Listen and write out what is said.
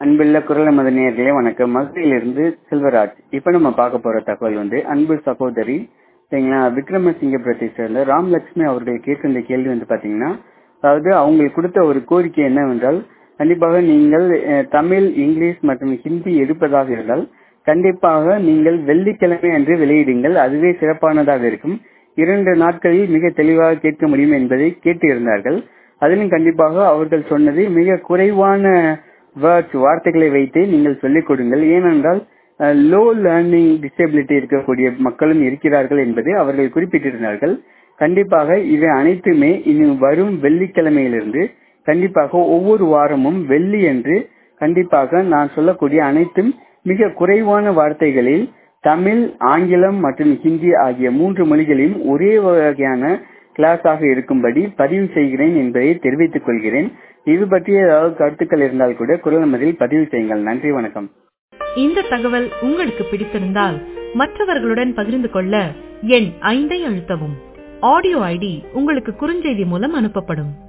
அன்புள்ள குரல் நமது நேயர்களே வணக்கம் மதுரையிலிருந்து செல்வராஜ் இப்ப நம்ம பார்க்க போற தகவல் வந்து அன்பு சகோதரி சரிங்களா விக்ரமசிங்கபுரத்தை சேர்ந்த ராம்லட்சுமி அவர்கள் கேட்கின்ற கேள்வி வந்து பாத்தீங்கன்னா அதாவது அவங்களுக்கு கொடுத்த ஒரு கோரிக்கை என்னவென்றால் கண்டிப்பாக நீங்கள் அஹ், தமிழ் இங்கிலீஷ் மற்றும் ஹிந்தி எடுப்பதாக இருந்தால் கண்டிப்பாக நீங்கள் வெள்ளிக்கிழமை அன்று வெளியிடுங்கள் அதுவே சிறப்பானதாக இருக்கும் இரண்டு நாட்களில் மிக தெளிவாக கேட்க முடியும் என்பதை கேட்டு இருந்தார்கள் அதிலும் கண்டிப்பாக அவர்கள் சொன்னது மிக குறைவான வேர்ட்ஸ் வார்த்தைகளை வைத்து நீங்கள் சொல்லிக் கொடுங்கள் ஏனென்றால் லோ லேர்னிங் டிசபிலிட்டி இருக்கக்கூடிய மக்களும் இருக்கிறார்கள் என்பது அவர்கள் குறிப்பிட்டிருந்தார்கள் கண்டிப்பாக இவை அனைத்துமே இனி வரும் வெள்ளிக்கிழமையிலிருந்து கண்டிப்பாக ஒவ்வொரு வாரமும் வெள்ளி என்று கண்டிப்பாக நான் சொல்லக்கூடிய அனைத்தும் மிக குறைவான வார்த்தைகளில் தமிழ் ஆங்கிலம் மற்றும் ஹிந்தி ஆகிய மூன்று மொழிகளையும் ஒரே வகையான கிளாஸாக இருக்கும்படி பதிவு செய்கிறேன் என்பதை தெரிவித்துக் கொள்கிறேன் இது பற்றிய ஏதாவது கருத்துக்கள் இருந்தால் கூட குரல் மதில் பதிவு செய்யுங்கள் நன்றி வணக்கம் இந்த தகவல் உங்களுக்கு பிடித்திருந்தால் மற்றவர்களுடன் பகிர்ந்து கொள்ள எண் ஐந்தை அழுத்தவும் ஆடியோ ஐடி உங்களுக்கு குறுஞ்செய்தி மூலம் அனுப்பப்படும்